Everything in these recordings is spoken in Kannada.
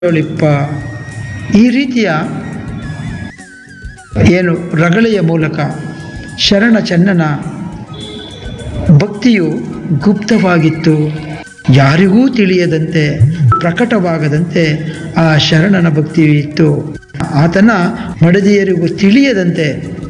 ಳಿಪ್ಪ ಈ ರೀತಿಯ ಏನು ರಗಳೆಯ ಮೂಲಕ ಶರಣ ಚೆನ್ನನ ಭಕ್ತಿಯು ಗುಪ್ತವಾಗಿತ್ತು ಯಾರಿಗೂ ತಿಳಿಯದಂತೆ ಪ್ರಕಟವಾಗದಂತೆ ಆ ಶರಣನ ಭಕ್ತಿಯು ಇತ್ತು ಆತನ ಮಡದಿಯರಿಗೂ ತಿಳಿಯದಂತೆ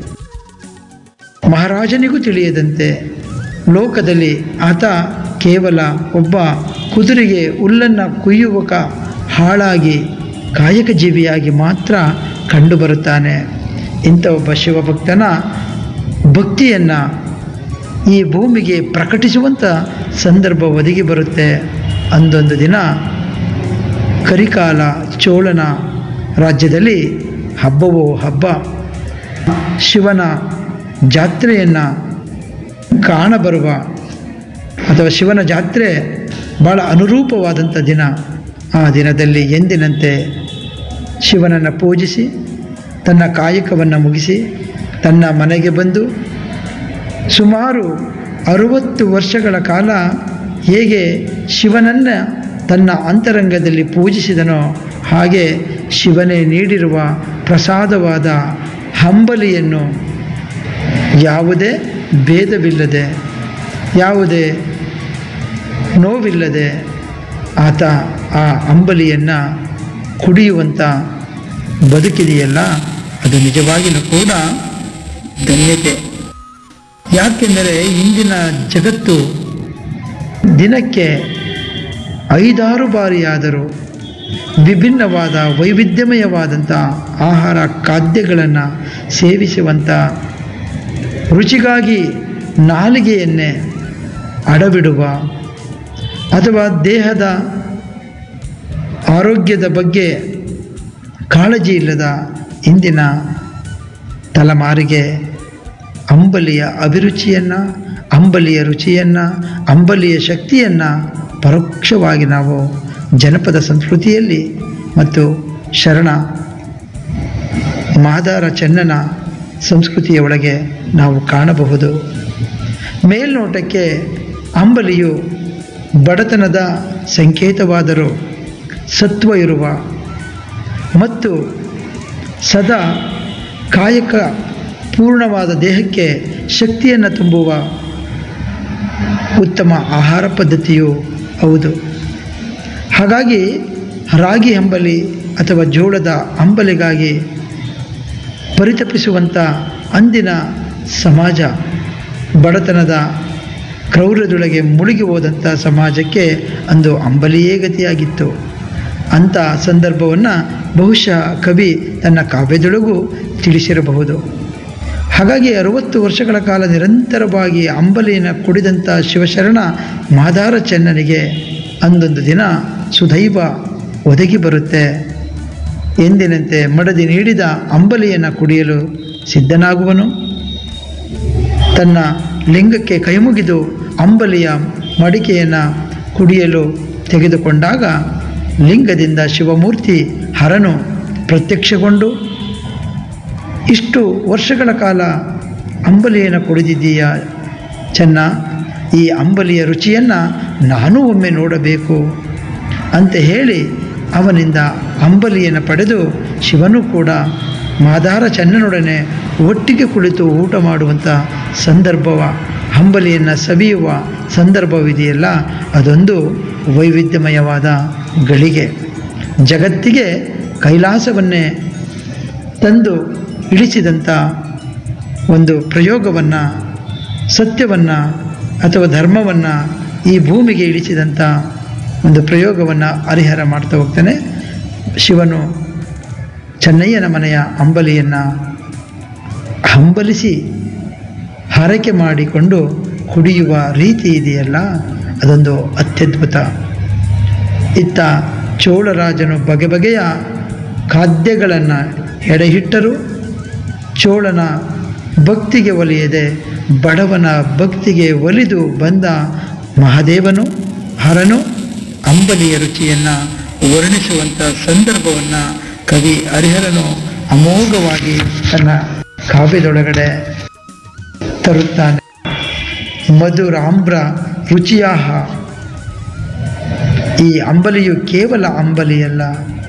ಮಹಾರಾಜನಿಗೂ ತಿಳಿಯದಂತೆ ಲೋಕದಲ್ಲಿ ಆತ ಕೇವಲ ಒಬ್ಬ ಕುದುರೆಗೆ ಹುಲ್ಲನ್ನು ಕುಯ್ಯುವಕ ಹಾಳಾಗಿ ಕಾಯಕ ಜೀವಿಯಾಗಿ ಮಾತ್ರ ಕಂಡುಬರುತ್ತಾನೆ ಇಂಥ ಒಬ್ಬ ಶಿವಭಕ್ತನ ಭಕ್ತಿಯನ್ನು ಈ ಭೂಮಿಗೆ ಪ್ರಕಟಿಸುವಂಥ ಸಂದರ್ಭ ಒದಗಿ ಬರುತ್ತೆ ಅಂದೊಂದು ದಿನ ಕರಿಕಾಲ ಚೋಳನ ರಾಜ್ಯದಲ್ಲಿ ಹಬ್ಬವೋ ಹಬ್ಬ ಶಿವನ ಜಾತ್ರೆಯನ್ನು ಕಾಣಬರುವ ಅಥವಾ ಶಿವನ ಜಾತ್ರೆ ಭಾಳ ಅನುರೂಪವಾದಂಥ ದಿನ ಆ ದಿನದಲ್ಲಿ ಎಂದಿನಂತೆ ಶಿವನನ್ನು ಪೂಜಿಸಿ ತನ್ನ ಕಾಯಕವನ್ನು ಮುಗಿಸಿ ತನ್ನ ಮನೆಗೆ ಬಂದು ಸುಮಾರು ಅರುವತ್ತು ವರ್ಷಗಳ ಕಾಲ ಹೇಗೆ ಶಿವನನ್ನು ತನ್ನ ಅಂತರಂಗದಲ್ಲಿ ಪೂಜಿಸಿದನೋ ಹಾಗೆ ಶಿವನೇ ನೀಡಿರುವ ಪ್ರಸಾದವಾದ ಹಂಬಲಿಯನ್ನು ಯಾವುದೇ ಭೇದವಿಲ್ಲದೆ ಯಾವುದೇ ನೋವಿಲ್ಲದೆ ಆತ ಆ ಅಂಬಲಿಯನ್ನು ಕುಡಿಯುವಂಥ ಬದುಕಿದೆಯಲ್ಲ ಅದು ನಿಜವಾಗಿಯೂ ಕೂಡ ಧನ್ಯತೆ ಯಾಕೆಂದರೆ ಇಂದಿನ ಜಗತ್ತು ದಿನಕ್ಕೆ ಐದಾರು ಬಾರಿಯಾದರೂ ವಿಭಿನ್ನವಾದ ವೈವಿಧ್ಯಮಯವಾದಂಥ ಆಹಾರ ಖಾದ್ಯಗಳನ್ನು ಸೇವಿಸುವಂಥ ರುಚಿಗಾಗಿ ನಾಲಿಗೆಯನ್ನೇ ಅಡಬಿಡುವ ಅಥವಾ ದೇಹದ ಆರೋಗ್ಯದ ಬಗ್ಗೆ ಕಾಳಜಿ ಇಲ್ಲದ ಇಂದಿನ ತಲೆಮಾರಿಗೆ ಅಂಬಲಿಯ ಅಭಿರುಚಿಯನ್ನು ಅಂಬಲಿಯ ರುಚಿಯನ್ನು ಅಂಬಲಿಯ ಶಕ್ತಿಯನ್ನು ಪರೋಕ್ಷವಾಗಿ ನಾವು ಜನಪದ ಸಂಸ್ಕೃತಿಯಲ್ಲಿ ಮತ್ತು ಶರಣ ಮಾದಾರ ಚೆನ್ನನ ಸಂಸ್ಕೃತಿಯ ಒಳಗೆ ನಾವು ಕಾಣಬಹುದು ಮೇಲ್ನೋಟಕ್ಕೆ ಅಂಬಲಿಯು ಬಡತನದ ಸಂಕೇತವಾದರೂ ಸತ್ವ ಇರುವ ಮತ್ತು ಸದಾ ಕಾಯಕ ಪೂರ್ಣವಾದ ದೇಹಕ್ಕೆ ಶಕ್ತಿಯನ್ನು ತುಂಬುವ ಉತ್ತಮ ಆಹಾರ ಪದ್ಧತಿಯೂ ಹೌದು ಹಾಗಾಗಿ ರಾಗಿ ಅಂಬಲಿ ಅಥವಾ ಜೋಳದ ಅಂಬಲಿಗಾಗಿ ಪರಿತಪಿಸುವಂಥ ಅಂದಿನ ಸಮಾಜ ಬಡತನದ ಕ್ರೌರ್ಯದೊಳಗೆ ಮುಳುಗಿ ಹೋದಂಥ ಸಮಾಜಕ್ಕೆ ಅಂದು ಅಂಬಲಿಯೇ ಗತಿಯಾಗಿತ್ತು ಅಂಥ ಸಂದರ್ಭವನ್ನು ಬಹುಶಃ ಕವಿ ತನ್ನ ಕಾವ್ಯದೊಳಗೂ ತಿಳಿಸಿರಬಹುದು ಹಾಗಾಗಿ ಅರುವತ್ತು ವರ್ಷಗಳ ಕಾಲ ನಿರಂತರವಾಗಿ ಅಂಬಲಿಯನ್ನು ಕುಡಿದಂಥ ಶಿವಶರಣ ಮಾದಾರ ಚೆನ್ನನಿಗೆ ಅಂದೊಂದು ದಿನ ಸುದೈವ ಒದಗಿ ಬರುತ್ತೆ ಎಂದಿನಂತೆ ಮಡದಿ ನೀಡಿದ ಅಂಬಲಿಯನ್ನು ಕುಡಿಯಲು ಸಿದ್ಧನಾಗುವನು ತನ್ನ ಲಿಂಗಕ್ಕೆ ಕೈಮುಗಿದು ಅಂಬಲಿಯ ಮಡಿಕೆಯನ್ನು ಕುಡಿಯಲು ತೆಗೆದುಕೊಂಡಾಗ ಲಿಂಗದಿಂದ ಶಿವಮೂರ್ತಿ ಹರನು ಪ್ರತ್ಯಕ್ಷಗೊಂಡು ಇಷ್ಟು ವರ್ಷಗಳ ಕಾಲ ಅಂಬಲಿಯನ್ನು ಕುಡಿದಿದ್ದೀಯ ಚೆನ್ನ ಈ ಅಂಬಲಿಯ ರುಚಿಯನ್ನು ನಾನೂ ಒಮ್ಮೆ ನೋಡಬೇಕು ಅಂತ ಹೇಳಿ ಅವನಿಂದ ಅಂಬಲಿಯನ್ನು ಪಡೆದು ಶಿವನು ಕೂಡ ಮಾದಾರ ಚೆನ್ನನೊಡನೆ ಒಟ್ಟಿಗೆ ಕುಳಿತು ಊಟ ಮಾಡುವಂಥ ಸಂದರ್ಭವ ಅಂಬಲಿಯನ್ನು ಸವಿಯುವ ಸಂದರ್ಭವಿದೆಯಲ್ಲ ಅದೊಂದು ವೈವಿಧ್ಯಮಯವಾದ ಗಳಿಗೆ ಜಗತ್ತಿಗೆ ಕೈಲಾಸವನ್ನೇ ತಂದು ಇಳಿಸಿದಂಥ ಒಂದು ಪ್ರಯೋಗವನ್ನು ಸತ್ಯವನ್ನು ಅಥವಾ ಧರ್ಮವನ್ನು ಈ ಭೂಮಿಗೆ ಇಳಿಸಿದಂಥ ಒಂದು ಪ್ರಯೋಗವನ್ನು ಹರಿಹರ ಮಾಡ್ತಾ ಹೋಗ್ತಾನೆ ಶಿವನು ಚೆನ್ನಯ್ಯನ ಮನೆಯ ಅಂಬಲಿಯನ್ನು ಹಂಬಲಿಸಿ ಹರಕೆ ಮಾಡಿಕೊಂಡು ಕುಡಿಯುವ ರೀತಿ ಇದೆಯಲ್ಲ ಅದೊಂದು ಅತ್ಯದ್ಭುತ ಇತ್ತ ಚೋಳರಾಜನು ಬಗೆ ಬಗೆಯ ಖಾದ್ಯಗಳನ್ನು ಎಡೆಹಿಟ್ಟರು ಚೋಳನ ಭಕ್ತಿಗೆ ಒಲಿಯದೆ ಬಡವನ ಭಕ್ತಿಗೆ ಒಲಿದು ಬಂದ ಮಹಾದೇವನು ಹರನು ಅಂಬಲಿಯ ರುಚಿಯನ್ನು ವರ್ಣಿಸುವಂಥ ಸಂದರ್ಭವನ್ನು ಕವಿ ಹರಿಹರನು ಅಮೋಘವಾಗಿ ತನ್ನ ಕಾವ್ಯದೊಳಗಡೆ ತರುತ್ತಾನೆ ಮಧುರಾಂಬ್ರ ರುಚಿಯಾಹ ಈ ಅಂಬಲಿಯು ಕೇವಲ ಅಂಬಲಿಯಲ್ಲ